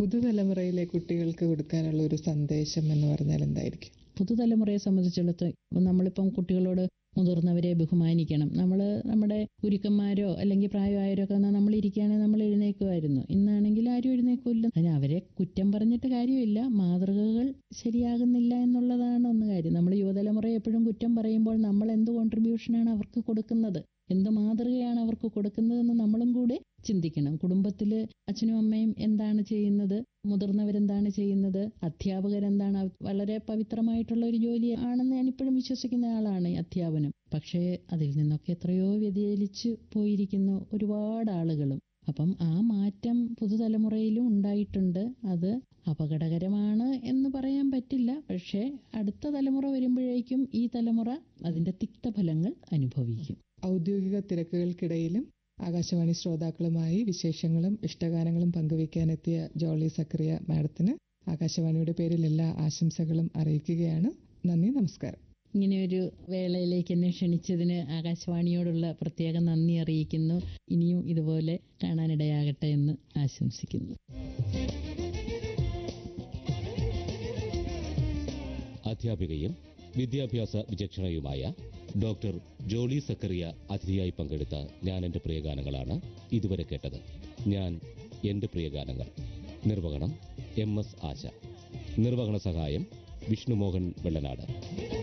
പുതുതലമുറയിലെ കുട്ടികൾക്ക് കൊടുക്കാനുള്ള ഒരു സന്ദേശം എന്ന് പറഞ്ഞാൽ എന്തായിരിക്കും പുതുതലമുറയെ സംബന്ധിച്ചിടത്തോളം നമ്മളിപ്പം കുട്ടികളോട് മുതിർന്നവരെ ബഹുമാനിക്കണം നമ്മൾ നമ്മുടെ ഗുരുക്കന്മാരോ അല്ലെങ്കിൽ പ്രായമായവരോ ഒക്കെ വന്നാൽ നമ്മൾ ഇരിക്കുകയാണെങ്കിൽ നമ്മൾ എഴുന്നേക്കുമായിരുന്നു ഇന്നാണെങ്കിൽ ആരും എഴുന്നേക്കില്ല അതിന് അവരെ കുറ്റം പറഞ്ഞിട്ട് കാര്യമില്ല മാതൃകകൾ ശരിയാകുന്നില്ല എന്നുള്ളതാണ് ഒന്ന് കാര്യം നമ്മൾ യുവതലമുറയെ എപ്പോഴും കുറ്റം പറയുമ്പോൾ നമ്മൾ എന്ത് കോൺട്രിബ്യൂഷനാണ് അവർക്ക് കൊടുക്കുന്നത് എന്ത് മാതൃകയാണ് അവർക്ക് കൊടുക്കുന്നതെന്ന് നമ്മളും കൂടെ ചിന്തിക്കണം കുടുംബത്തിൽ അച്ഛനും അമ്മയും എന്താണ് ചെയ്യുന്നത് മുതിർന്നവരെന്താണ് ചെയ്യുന്നത് അധ്യാപകരെന്താണ് അവ- വളരെ പവിത്രമായിട്ടുള്ള ഒരു ജോലി ആണെന്ന് ഞാൻ ഇപ്പോഴും വിശ്വസിക്കുന്ന ആളാണ് ഈ അധ്യാപനം പക്ഷേ അതിൽ നിന്നൊക്കെ എത്രയോ വ്യതിചലിച്ച് പോയിരിക്കുന്നു ഒരുപാട് ആളുകളും അപ്പം ആ മാറ്റം പുതുതലമുറയിലും ഉണ്ടായിട്ടുണ്ട് അത് അപകടകരമാണ് എന്ന് പറയാൻ പറ്റില്ല പക്ഷേ അടുത്ത തലമുറ വരുമ്പോഴേക്കും ഈ തലമുറ അതിൻ്റെ തിക്തഫലങ്ങൾ അനുഭവിക്കും ഔദ്യോഗിക തിരക്കുകൾക്കിടയിലും ആകാശവാണി ശ്രോതാക്കളുമായി വിശേഷങ്ങളും ഇഷ്ടഗാനങ്ങളും പങ്കുവയ്ക്കാനെത്തിയ ജോളി സക്രിയ മാഡത്തിന് ആകാശവാണിയുടെ പേരിൽ എല്ലാ ആശംസകളും അറിയിക്കുകയാണ് നന്ദി നമസ്കാരം ഇങ്ങനെയൊരു വേളയിലേക്ക് എന്നെ ക്ഷണിച്ചതിന് ആകാശവാണിയോടുള്ള പ്രത്യേക നന്ദി അറിയിക്കുന്നു ഇനിയും ഇതുപോലെ കാണാനിടയാകട്ടെ എന്ന് ആശംസിക്കുന്നു അധ്യാപികയും വിദ്യാഭ്യാസ വിചക്ഷണയുമായ ഡോക്ടർ ജോളി സക്കറിയ അതിഥിയായി പങ്കെടുത്ത ഞാൻ എൻ്റെ പ്രിയഗാനങ്ങളാണ് ഇതുവരെ കേട്ടത് ഞാൻ എൻ്റെ പ്രിയഗാനങ്ങൾ നിർവഹണം എം എസ് ആശ നിർവഹണ സഹായം വിഷ്ണുമോഹൻ വെള്ളനാട്